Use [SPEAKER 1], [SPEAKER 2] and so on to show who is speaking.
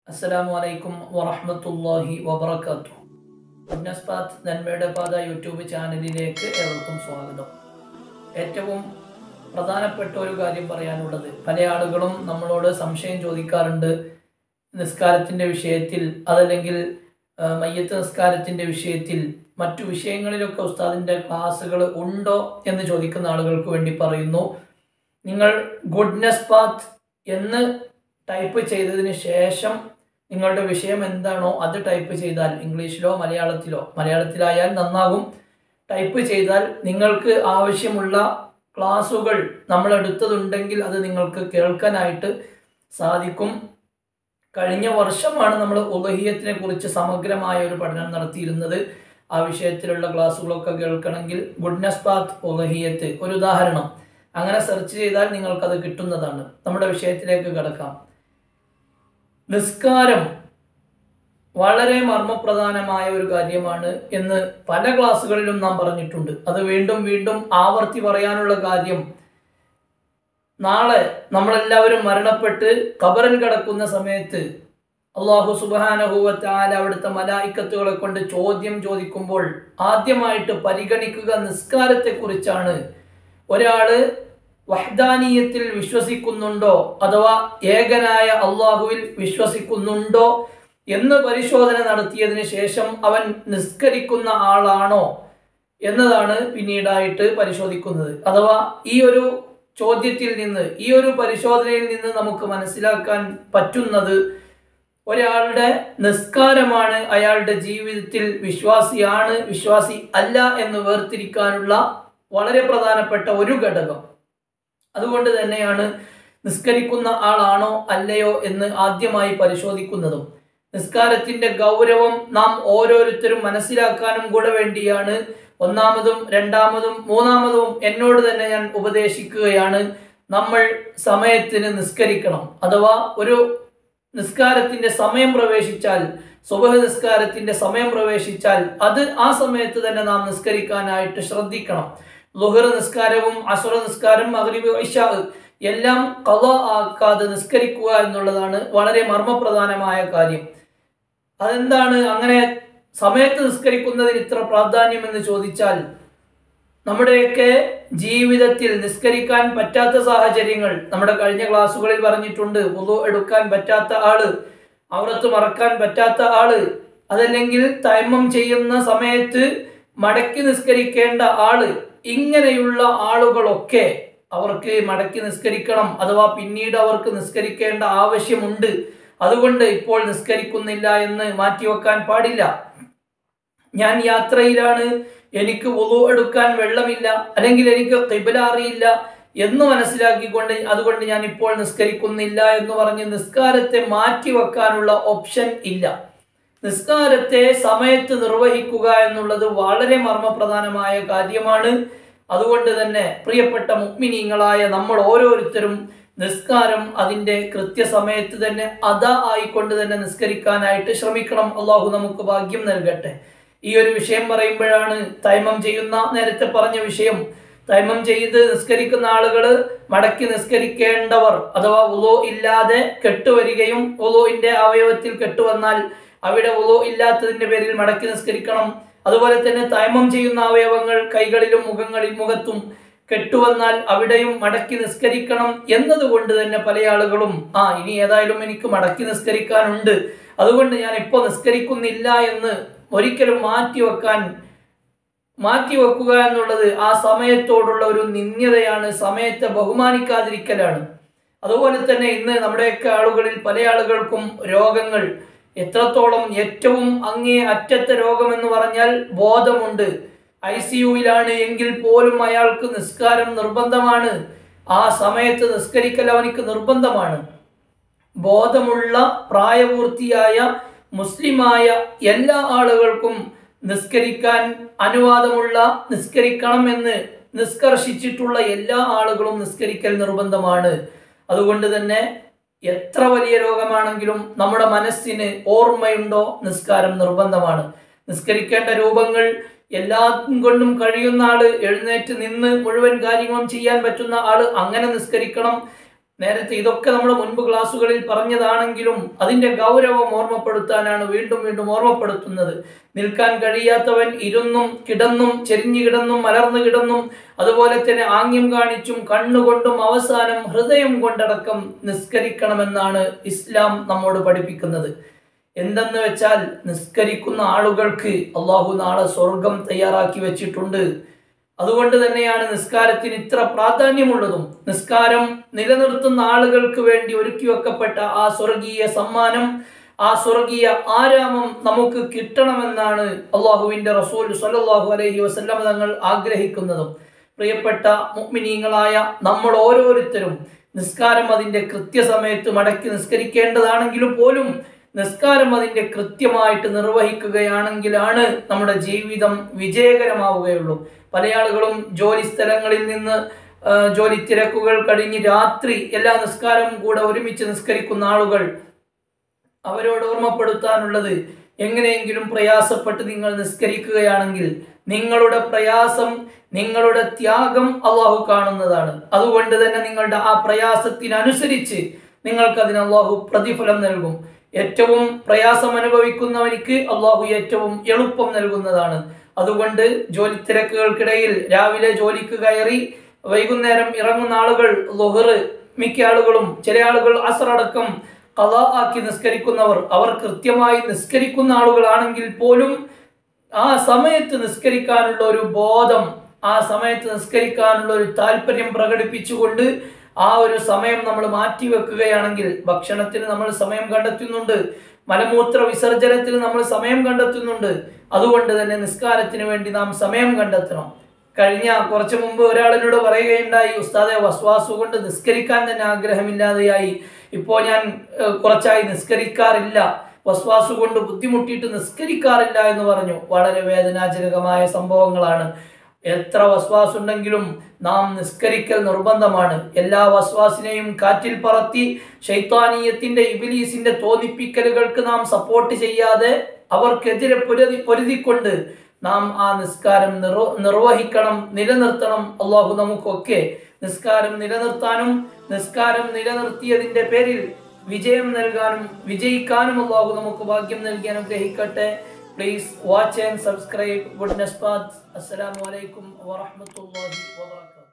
[SPEAKER 1] അസ്സലാമു അലൈക്കും വറഹ്മത്തുള്ളാഹി വബറകാതുഹു ഗുഡ്നസ് പാത്ത് നന്മയുടെ പാത യൂട്യൂബ് ചാനലിലേക്ക് ഏവർക്കും സ്വാഗതം ഏറ്റവും പ്രധാനപ്പെട്ട ഒരു കാര്യം പറയാനുള്ളത് പല ആളുകളും നമ്മളോട് സംശയം ചോദിക്കാറുണ്ട് നിസ്കാരത്തിൻ്റെ വിഷയത്തിൽ അതല്ലെങ്കിൽ ആ, മയ്യത്ത് നിസ്കാരത്തിൻ്റെ വിഷയത്തിൽ മറ്റു വിഷയങ്ങളിലൊക്കെ ഉസ്താദിൻ്റെ ക്ലാസ്സുകൾ ഉണ്ടോ എന്ന് ചോദിക്കുന്ന ആളുകൾക്ക് വേണ്ടി പറയുന്നു നിങ്ങൾ ഗുഡ്നസ് പാത്ത് എന്ന് ടൈപ്പ് ചെയ്തതിന് ശേഷം നിങ്ങളുടെ വിഷയം എന്താണോ അത് ടൈപ്പ് ചെയ്താൽ ഇംഗ്ലീഷിലോ മലയാളത്തിലോ മലയാളത്തിലായാൽ നന്നാകും ടൈപ്പ് ചെയ്താൽ നിങ്ങൾക്ക് ആവശ്യമുള്ള ക്ലാസ്സുകൾ നമ്മൾ എടുത്തതുണ്ടെങ്കിൽ അത് നിങ്ങൾക്ക് കേൾക്കാനായിട്ട് സാധിക്കും കഴിഞ്ഞ വർഷമാണ് നമ്മൾ ഉലഹിയത്തിനെ കുറിച്ച് സമഗ്രമായ ഒരു പഠനം നടത്തിയിരുന്നത് ആ വിഷയത്തിലുള്ള ക്ലാസ്സുകളൊക്കെ കേൾക്കണമെങ്കിൽ ഗുഡ്നസ് പാത്ത് ഉലഹിയത്ത് ഒരു ഉദാഹരണം അങ്ങനെ സെർച്ച് ചെയ്താൽ നിങ്ങൾക്കത് കിട്ടുന്നതാണ് നമ്മുടെ വിഷയത്തിലേക്ക് കിടക്കാം നിസ്കാരം വളരെ മർമ്മപ്രധാനമായ ഒരു കാര്യമാണ് എന്ന് പല ക്ലാസ്സുകളിലും നാം പറഞ്ഞിട്ടുണ്ട് അത് വീണ്ടും വീണ്ടും ആവർത്തി പറയാനുള്ള കാര്യം നാളെ നമ്മളെല്ലാവരും മരണപ്പെട്ട് കബറിൽ കിടക്കുന്ന സമയത്ത് അള്ളാഹു സുബാനഹുവത്താല അവിടുത്തെ മലായിക്കത്തുകളെ കൊണ്ട് ചോദ്യം ചോദിക്കുമ്പോൾ ആദ്യമായിട്ട് പരിഗണിക്കുക നിസ്കാരത്തെക്കുറിച്ചാണ് ഒരാള് വഹ്ദാനീയത്തിൽ വിശ്വസിക്കുന്നുണ്ടോ അഥവാ ഏകനായ അള്ളാഹുവിൽ വിശ്വസിക്കുന്നുണ്ടോ എന്ന് പരിശോധന നടത്തിയതിന് ശേഷം അവൻ നിസ്കരിക്കുന്ന ആളാണോ എന്നതാണ് പിന്നീടായിട്ട് പരിശോധിക്കുന്നത് അഥവാ ഈ ഒരു ചോദ്യത്തിൽ നിന്ന് ഈ ഒരു പരിശോധനയിൽ നിന്ന് നമുക്ക് മനസ്സിലാക്കാൻ പറ്റുന്നത് ഒരാളുടെ നിസ്കാരമാണ് അയാളുടെ ജീവിതത്തിൽ വിശ്വാസിയാണ് വിശ്വാസി അല്ല എന്ന് വേർതിരിക്കാനുള്ള വളരെ പ്രധാനപ്പെട്ട ഒരു ഘടകം അതുകൊണ്ട് തന്നെയാണ് നിസ്കരിക്കുന്ന ആളാണോ അല്ലയോ എന്ന് ആദ്യമായി പരിശോധിക്കുന്നതും നിസ്കാരത്തിന്റെ ഗൗരവം നാം ഓരോരുത്തരും മനസ്സിലാക്കാനും കൂടെ വേണ്ടിയാണ് ഒന്നാമതും രണ്ടാമതും മൂന്നാമതും എന്നോട് തന്നെ ഞാൻ ഉപദേശിക്കുകയാണ് നമ്മൾ സമയത്തിന് നിസ്കരിക്കണം അഥവാ ഒരു നിസ്കാരത്തിന്റെ സമയം പ്രവേശിച്ചാൽ സുബഹ നിസ്കാരത്തിന്റെ സമയം പ്രവേശിച്ചാൽ അത് ആ സമയത്ത് തന്നെ നാം നിസ്കരിക്കാനായിട്ട് ശ്രദ്ധിക്കണം ലുഹർ നിസ്കാരവും അസുറ നിസ്കാരം മഗ്രിബ് ഇഷാ എല്ലാം കവ ആക്കാതെ നിസ്കരിക്കുക എന്നുള്ളതാണ് വളരെ മർമ്മപ്രധാനമായ കാര്യം അതെന്താണ് അങ്ങനെ സമയത്ത് നിസ്കരിക്കുന്നതിന് ഇത്ര പ്രാധാന്യം എന്ന് ചോദിച്ചാൽ നമ്മുടെയൊക്കെ ജീവിതത്തിൽ നിസ്കരിക്കാൻ പറ്റാത്ത സാഹചര്യങ്ങൾ നമ്മുടെ കഴിഞ്ഞ ക്ലാസ്സുകളിൽ പറഞ്ഞിട്ടുണ്ട് ഉദു എടുക്കാൻ പറ്റാത്ത ആള് അവറത്ത് മറക്കാൻ പറ്റാത്ത ആള് അതല്ലെങ്കിൽ തൈമം ചെയ്യുന്ന സമയത്ത് മടക്കി നിസ്കരിക്കേണ്ട ആള് ഇങ്ങനെയുള്ള ആളുകളൊക്കെ അവർക്ക് മടക്കി നിസ്കരിക്കണം അഥവാ പിന്നീട് അവർക്ക് നിസ്കരിക്കേണ്ട ആവശ്യമുണ്ട് അതുകൊണ്ട് ഇപ്പോൾ നിസ്കരിക്കുന്നില്ല എന്ന് മാറ്റിവെക്കാൻ പാടില്ല ഞാൻ യാത്രയിലാണ് എനിക്ക് വുളു എടുക്കാൻ വെള്ളമില്ല അല്ലെങ്കിൽ എനിക്ക് കിബില അറിയില്ല എന്ന് മനസ്സിലാക്കിക്കൊണ്ട് അതുകൊണ്ട് ഞാൻ ഇപ്പോൾ നിസ്കരിക്കുന്നില്ല എന്ന് പറഞ്ഞ് നിസ്കാരത്തെ മാറ്റിവെക്കാനുള്ള ഓപ്ഷൻ ഇല്ല നിസ്കാരത്തെ സമയത്ത് നിർവഹിക്കുക എന്നുള്ളത് വളരെ മർമ്മപ്രധാനമായ കാര്യമാണ് അതുകൊണ്ട് തന്നെ പ്രിയപ്പെട്ട മുക്മിനീങ്ങളായ നമ്മൾ ഓരോരുത്തരും നിസ്കാരം അതിൻ്റെ കൃത്യസമയത്ത് തന്നെ അതാ ആയിക്കൊണ്ട് തന്നെ നിസ്കരിക്കാനായിട്ട് ശ്രമിക്കണം അള്ളാഹു നമുക്ക് ഭാഗ്യം നൽകട്ടെ ഈ ഒരു വിഷയം പറയുമ്പോഴാണ് തൈമം ചെയ്യുന്ന നേരത്തെ പറഞ്ഞ വിഷയം തൈമം ചെയ്ത് നിസ്കരിക്കുന്ന ആളുകൾ മടക്കി നിസ്കരിക്കേണ്ടവർ അഥവാ ഉലോ ഇല്ലാതെ കെട്ടുവരികയും ഉലോന്റെ അവയവത്തിൽ കെട്ടുവന്നാൽ അവിടെ ഉലോ ഇല്ലാത്തതിന്റെ പേരിൽ മടക്കി നിസ്കരിക്കണം അതുപോലെ തന്നെ തൈമം ചെയ്യുന്ന അവയവങ്ങൾ കൈകളിലും മുഖങ്ങളിൽ മുഖത്തും കെട്ടുവന്നാൽ അവിടെയും മടക്കി നിസ്കരിക്കണം എന്നതുകൊണ്ട് തന്നെ പല ആളുകളും ആ ഇനി ഏതായാലും എനിക്ക് മടക്കി നിസ്കരിക്കാനുണ്ട് അതുകൊണ്ട് ഞാൻ ഇപ്പോൾ നിസ്കരിക്കുന്നില്ല എന്ന് ഒരിക്കലും മാറ്റിവെക്കാൻ മാറ്റിവെക്കുക എന്നുള്ളത് ആ സമയത്തോടുള്ള ഒരു നിന്ദ്യതയാണ് സമയത്തെ ബഹുമാനിക്കാതിരിക്കലാണ് അതുപോലെ തന്നെ ഇന്ന് നമ്മുടെയൊക്കെ ആളുകളിൽ പല ആളുകൾക്കും രോഗങ്ങൾ എത്രത്തോളം ഏറ്റവും അങ്ങേ അറ്റത്തെ രോഗമെന്ന് പറഞ്ഞാൽ ബോധമുണ്ട് ഐ സി യുയിലാണ് എങ്കിൽ പോലും അയാൾക്ക് നിസ്കാരം നിർബന്ധമാണ് ആ സമയത്ത് നിസ്കരിക്കൽ അവനിക്ക് നിർബന്ധമാണ് ബോധമുള്ള പ്രായപൂർത്തിയായ മുസ്ലിമായ എല്ലാ ആളുകൾക്കും നിസ്കരിക്കാൻ അനുവാദമുള്ള നിസ്കരിക്കണം എന്ന് നിഷ്കർഷിച്ചിട്ടുള്ള എല്ലാ ആളുകളും നിസ്കരിക്കൽ നിർബന്ധമാണ് അതുകൊണ്ട് തന്നെ എത്ര വലിയ രോഗമാണെങ്കിലും നമ്മുടെ മനസ്സിന് ഓർമ്മയുണ്ടോ നിസ്കാരം നിർബന്ധമാണ് നിസ്കരിക്കേണ്ട രൂപങ്ങൾ എല്ലാം കൊണ്ടും കഴിയുന്ന ആള് എഴുന്നേറ്റ് നിന്ന് മുഴുവൻ കാര്യങ്ങളും ചെയ്യാൻ പറ്റുന്ന ആള് അങ്ങനെ നിസ്കരിക്കണം നേരത്തെ ഇതൊക്കെ നമ്മൾ മുൻപ് ക്ലാസ്സുകളിൽ പറഞ്ഞതാണെങ്കിലും അതിന്റെ ഗൗരവം ഓർമ്മപ്പെടുത്താനാണ് വീണ്ടും വീണ്ടും ഓർമ്മപ്പെടുത്തുന്നത് നിൽക്കാൻ കഴിയാത്തവൻ ഇരുന്നും കിടന്നും ചെരിഞ്ഞു കിടന്നും മലർന്നു കിടന്നും അതുപോലെ തന്നെ ആംഗ്യം കാണിച്ചും കണ്ണുകൊണ്ടും അവസാനം ഹൃദയം കൊണ്ടടക്കം നിസ്കരിക്കണമെന്നാണ് ഇസ്ലാം നമ്മോട് പഠിപ്പിക്കുന്നത് എന്തെന്ന് വെച്ചാൽ നിസ്കരിക്കുന്ന ആളുകൾക്ക് അള്ളാഹു നാളെ സ്വർഗം തയ്യാറാക്കി വെച്ചിട്ടുണ്ട് അതുകൊണ്ട് തന്നെയാണ് നിസ്കാരത്തിന് ഇത്ര പ്രാധാന്യമുള്ളതും നിസ്കാരം നിലനിർത്തുന്ന ആളുകൾക്ക് വേണ്ടി ഒരുക്കി വെക്കപ്പെട്ട ആ സ്വർഗീയ സമ്മാനം ആ സ്വർഗീയ ആരാമം നമുക്ക് കിട്ടണമെന്നാണ് അള്ളാഹുവിന്റെ റസൂൽ സല്ലല്ലാഹു അലൈഹി വസല്ലം തങ്ങൾ ആഗ്രഹിക്കുന്നതും പ്രിയപ്പെട്ട മുഅ്മിനീങ്ങളായ നമ്മൾ ഓരോരുത്തരും നിസ്കാരം അതിന്റെ കൃത്യസമയത്ത് മടക്കി നിസ്കരിക്കേണ്ടതാണെങ്കിലും പോലും നിസ്കാരം അതിന്റെ കൃത്യമായിട്ട് നിർവഹിക്കുകയാണെങ്കിലാണ് നമ്മുടെ ജീവിതം വിജയകരമാവുകയുള്ളൂ പല ആളുകളും ജോലി സ്ഥലങ്ങളിൽ നിന്ന് ആ, ജോലി തിരക്കുകൾ കഴിഞ്ഞ് രാത്രി എല്ലാ നിസ്കാരവും കൂടെ ഒരുമിച്ച് നിസ്കരിക്കുന്ന ആളുകൾ അവരോട് ഓർമ്മപ്പെടുത്താനുള്ളത് എങ്ങനെയെങ്കിലും പ്രയാസപ്പെട്ട് നിങ്ങൾ നിസ്കരിക്കുകയാണെങ്കിൽ നിങ്ങളുടെ പ്രയാസം നിങ്ങളുടെ ത്യാഗം അള്ളാഹു കാണുന്നതാണ് അതുകൊണ്ട് തന്നെ നിങ്ങളുടെ ആ പ്രയാസത്തിനനുസരിച്ച് നിങ്ങൾക്ക് അതിന് അള്ളാഹു പ്രതിഫലം നൽകും ഏറ്റവും പ്രയാസം അനുഭവിക്കുന്നവനിക്ക് അള്ളാഹു ഏറ്റവും എളുപ്പം നൽകുന്നതാണ് അതുകൊണ്ട് ജോലി തിരക്കുകൾക്കിടയിൽ രാവിലെ ജോലിക്ക് കയറി വൈകുന്നേരം ഇറങ്ങുന്ന ആളുകൾ ലുഹറ് മിക്ക ആളുകളും ചില ആളുകൾ അസറടക്കം കഥ ആക്കി നിസ്കരിക്കുന്നവർ അവർ കൃത്യമായി നിസ്കരിക്കുന്ന ആളുകളാണെങ്കിൽ പോലും ആ സമയത്ത് നിസ്കരിക്കാനുള്ള ഒരു ബോധം ആ സമയത്ത് നിസ്കരിക്കാനുള്ള ഒരു താല്പര്യം പ്രകടിപ്പിച്ചുകൊണ്ട് ആ ഒരു സമയം നമ്മൾ മാറ്റി വെക്കുകയാണെങ്കിൽ ഭക്ഷണത്തിന് നമ്മൾ സമയം കണ്ടെത്തുന്നുണ്ട് മലമൂത്ര വിസർജനത്തിന് നമ്മൾ സമയം കണ്ടെത്തുന്നുണ്ട് അതുകൊണ്ട് തന്നെ നിസ്കാരത്തിന് വേണ്ടി നാം സമയം കണ്ടെത്തണം കഴിഞ്ഞ കുറച്ചു മുമ്പ് ഒരാളിനോട് പറയുകയുണ്ടായി ഉസ്താദെ വസ്വാസു കൊണ്ട് നിസ്കരിക്കാൻ തന്നെ ആഗ്രഹമില്ലാതെയായി ഇപ്പോൾ ഞാൻ ഏഹ്, കുറച്ചായി നിസ്കരിക്കാറില്ല വസ്വാസു കൊണ്ട് ബുദ്ധിമുട്ടിയിട്ട് നിസ്കരിക്കാറില്ല എന്ന് പറഞ്ഞു വളരെ വേദനാജനകമായ സംഭവങ്ങളാണ് എത്ര വസ്വാസ് ഉണ്ടെങ്കിലും നാം നിസ്കരിക്കൽ നിർബന്ധമാണ് എല്ലാ വസ്വാസിനെയും കാറ്റിൽ പറത്തി ശൈത്താനീയത്തിന്റെ ഇബിലീസിന്റെ തോന്നിപ്പിക്കലുകൾക്ക് നാം സപ്പോർട്ട് ചെയ്യാതെ അവർക്കെതിരെ പൊരുതി പൊരുതിക്കൊണ്ട് നാം ആ നിസ്കാരം നിർ നിർവഹിക്കണം നിലനിർത്തണം അള്ളാഹു നമുക്കൊക്കെ നിസ്കാരം നിലനിർത്താനും നിസ്കാരം നിലനിർത്തിയതിന്റെ പേരിൽ വിജയം നൽകാനും വിജയിക്കാനും അള്ളാഹു നമുക്ക് ഭാഗ്യം നൽകി അനുഗ്രഹിക്കട്ടെ please watch and subscribe goodness path അസ്സലാമു അലൈക്കും വറഹ്മത്തുള്ളാഹി വബറകാതുഹു